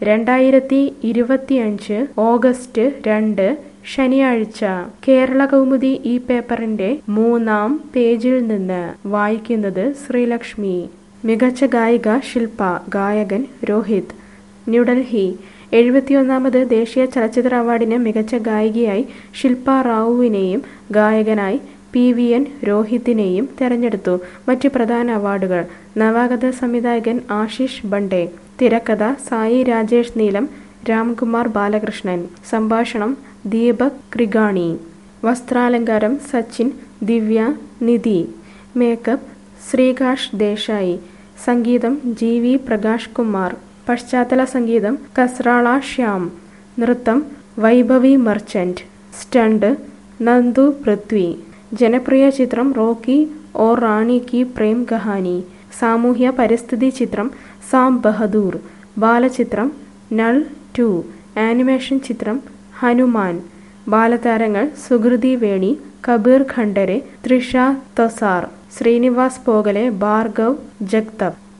രണ്ടായിരത്തി ഇരുപത്തിയഞ്ച് ഓഗസ്റ്റ് രണ്ട് ശനിയാഴ്ച കേരള കൗമുദി ഈ പേപ്പറിന്റെ മൂന്നാം പേജിൽ നിന്ന് വായിക്കുന്നത് ശ്രീലക്ഷ്മി മികച്ച ഗായിക ശില്പ ഗായകൻ രോഹിത് ന്യൂഡൽഹി എഴുപത്തിയൊന്നാമത് ദേശീയ ചലച്ചിത്ര അവാർഡിന് മികച്ച ഗായികയായി ശില്പ റാവുവിനെയും ഗായകനായി പി വി എൻ രോഹിത്തിനെയും തെരഞ്ഞെടുത്തു മറ്റ് പ്രധാന അവാർഡുകൾ നവാഗത സംവിധായകൻ ആശിഷ് ബണ്ടെ തിരക്കഥ സായി രാജേഷ് നീലം രാംകുമാർ ബാലകൃഷ്ണൻ സംഭാഷണം ദീപക് ക്രിഗാണി വസ്ത്രാലങ്കാരം സച്ചിൻ ദിവ്യ നിധി മേക്കപ്പ് ശ്രീകാഷ് ദേശായി സംഗീതം ജി വി പ്രകാശ് കുമാർ പശ്ചാത്തല സംഗീതം കസ്രാള ശ്യാം നൃത്തം വൈഭവി മർച്ചന്റ് സ്റ്റണ്ട് നന്ദു പൃഥ്വി ജനപ്രിയ ചിത്രം റോക്കി ഓർ റാണി കി പ്രേം കഹാനി സാമൂഹ്യ പരിസ്ഥിതി ചിത്രം സാം ബഹദൂർ ബാലചിത്രം നൾ ടു ആനിമേഷൻ ചിത്രം ഹനുമാൻ ബാലതാരങ്ങൾ സുകൃതി വേണി കബീർ ഖണ്ഡരെ തൃഷ തൊസാർ ശ്രീനിവാസ് പോഗലെ ഭാർഗവ് ജഗ്തബ്